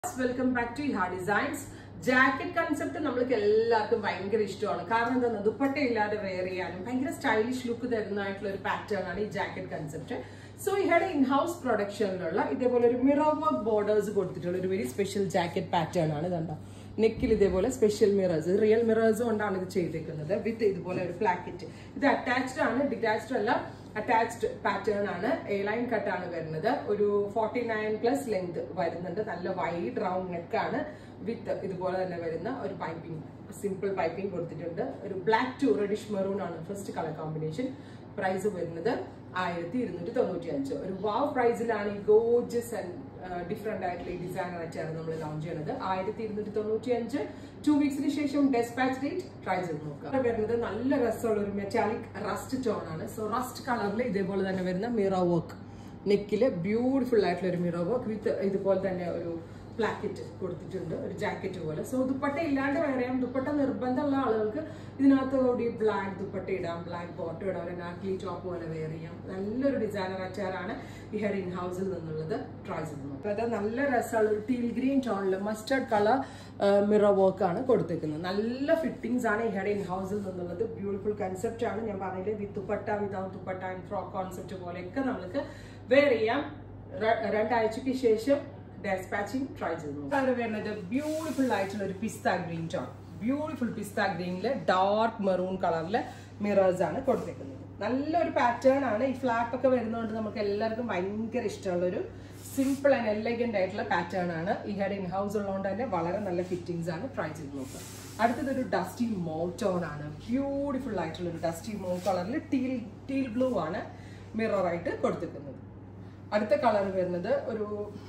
welcome back to ഹാ designs jacket concept നമ്മൾക്ക് എല്ലാവർക്കും ഭയങ്കര ഇഷ്ടമാണ് കാരണം എന്താ ദുപ്പട്ട ഇല്ലാതെ വെയർ ചെയ്യാനും ഭയങ്കര സ്റ്റൈലിഷ് ലുക്ക് തരുന്നതായിട്ടുള്ള ഒരു പാറ്റേൺ ആണ് ഈ ജാക്കറ്റ് കൺസെപ്റ്റ് സോ ഇഹയുടെ ഇൻഹൗസ് പ്രൊഡക്ഷനിലുള്ള ഇതേപോലെ ഒരു മിറർ വർക്ക് ബോർഡേഴ്സ് കൊടുത്തിട്ടുള്ള ഒരു വെരി സ്പെഷ്യൽ ജാക്കറ്റ് പാറ്റേൺ ആണ് ഇതുണ്ടോ നെക്കിൽ ഇതേപോലെ സ്പെഷ്യൽ മിറേഴ്സ് റിയൽ മിറേഴ്സ് കൊണ്ടാണ് ഇത് ചെയ്തേക്കുന്നത് വിത്ത് ഇതുപോലെ ഒരു പ്ലാക്കറ്റ് ഇത് അറ്റാച്ച്ഡ് ആണ് ഡിറ്റാച്ച്ഡ് അല്ല അറ്റാച്ച്ഡ് പാറ്റേൺ ആണ് എ ലൈൻ കട്ടാണ് വരുന്നത് ഒരു ഫോർട്ടി നയൻ പ്ലസ് ലെങ്ത് വരുന്നുണ്ട് നല്ല വൈഡ് റൗണ്ട് നെക്കാണ് വിത്ത് ഇതുപോലെ തന്നെ വരുന്ന ഒരു പൈപ്പിംഗ് സിമ്പിൾ പൈപ്പിംഗ് കൊടുത്തിട്ടുണ്ട് ഒരു ബ്ലാക്ക് ടു റെഡിഷ് മെറൂൺ ആണ് ഫസ്റ്റ് കളർ കോമ്പിനേഷൻ പ്രൈസ് വരുന്നത് ആയിരത്തി ഇരുന്നൂറ്റി തൊണ്ണൂറ്റി അഞ്ച് ഒരു വാവ് പ്രൈസിലാണ് ഈ ഗോജസ് ആൻഡ് ഡിഫറെന്റ് ആയിട്ടുള്ള ഈ ഡിസൈനർ ആയിട്ടാണ് നമ്മൾ ലോഞ്ച് ചെയ്യുന്നത് ആയിരത്തി ഇരുന്നൂറ്റി തൊണ്ണൂറ്റി അഞ്ച് ടു വീക്സിന് ശേഷം ഡെസ്പാച്ച് ഡേറ്റ് ട്രൈ ചെയ്ത് നോക്കുക വരുന്നത് നല്ല രസമുള്ള ഒരു മെറ്റാലിക് റസ്റ്റ് ടോൺ ആണ് സോ റസ്റ്റ് കളറിൽ ഇതേപോലെ തന്നെ വരുന്ന മിറർ വർക്ക് നെക്കില് ബ്യൂട്ടിഫുൾ ആയിട്ടുള്ള ഒരു മിറർ വർക്ക് വിത്ത് ഇതുപോലെ തന്നെ ഒരു പ്ലാക്കറ്റ് കൊടുത്തിട്ടുണ്ട് ഒരു ജാക്കറ്റ് പോലെ സോ ദുപ്പട്ട ഇല്ലാണ്ട് വേറെ ചെയ്യാം ദുപ്പട്ട നിർബന്ധമുള്ള ആളുകൾക്ക് ഇതിനകത്ത് കൂടി ബ്ലാക്ക് ദുപ്പട്ട ഇടാം ബ്ലാക്ക് ബോട്ടം ഇടാം ഒരു നാക്ലി ടോപ്പ് പോലെ വെയർ ചെയ്യാം നല്ലൊരു ഡിസൈനർ അച്ചാറാണ് ഈ ഹെയർ ഇൻ ഹൗസിൽ നിന്നുള്ളത് ട്രൈ ചെയ്ത് നോക്കാം അത് നല്ല രസമുള്ള ഒരു ടീൽ ഗ്രീൻ ടോണിൽ മസ്റ്റർഡ് കളർ മിറർ വർക്ക് ആണ് കൊടുത്തേക്കുന്നത് നല്ല ഫിറ്റിംഗ്സ് ആണ് ഈ ഹെയർ ഇൻ ഹൗസിൽ നിന്നുള്ളത് ബ്യൂട്ടിഫുൾ കൺസെപ്റ്റ് ആണ് ഞാൻ പറഞ്ഞില്ലേ with dupatta without dupatta and frock concept പോലെയൊക്കെ നമുക്ക് വെയർ ചെയ്യാം ര- രണ്ടാഴ്ചയ്ക്ക് ശേഷം ഡെസ്പാച്ചിങ് ട്രൈ ചെയ്തു കളർ വരുന്നത് ബ്യൂട്ടിഫുൾ ആയിട്ടുള്ള ഒരു pista green tone beautiful pista ഗ്രീനില് ഡാർക്ക് മെറൂൺ കളറില് മിറേഴ്സ് ആണ് കൊടുത്തേക്കുന്നത് നല്ലൊരു പാറ്റേൺ ആണ് ഈ ഫ്ലാപ്പ് ഒക്കെ വരുന്നതുകൊണ്ട് നമുക്ക് എല്ലാവർക്കും ഭയങ്കര ഇഷ്ടമുള്ള ഒരു സിമ്പിൾ ആൻഡ് എലഗന്റ് ആയിട്ടുള്ള പാറ്റേൺ ആണ് ഈ ഹെഡ് ഇൻ ഹൗസ് ഉള്ളതുകൊണ്ട് തന്നെ വളരെ നല്ല ഫിറ്റിംഗ്സ് ആണ് ട്രൈ ചെയ്ത് നോക്കുക അടുത്തത് ഒരു ഡസ്റ്റി മോ ടോൺ ആണ് ബ്യൂട്ടിഫുൾ ആയിട്ടുള്ള ഒരു ഡസ്റ്റി മോ കളറിൽ ടീൽ ടീൽ ബ്ലൂ ആണ് മിറർ ആയിട്ട് കൊടുത്തിരിക്കുന്നത് അടുത്ത കളർ വരുന്നത് ഒരു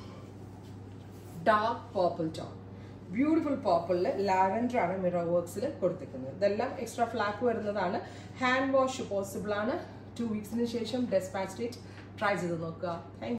ഡാർക്ക് പേർപ്പിൾ ടോൺ ബ്യൂട്ടിഫുൾ പേർപ്പിളിൽ ലാവൻഡർ ആണ് മിറർ വർക്ക്സിൽ കൊടുത്തിരിക്കുന്നത് ഇതെല്ലാം എക്സ്ട്രാ ഫ്ലാക്ക് വരുന്നതാണ് ഹാൻഡ് വാഷ് പോസിബിൾ ആണ് ടു വീക്സിന് ശേഷം ഡെസ്പാച്ച് ഡേറ്റ് ട്രൈ ചെയ്ത് നോക്കുക താങ്ക്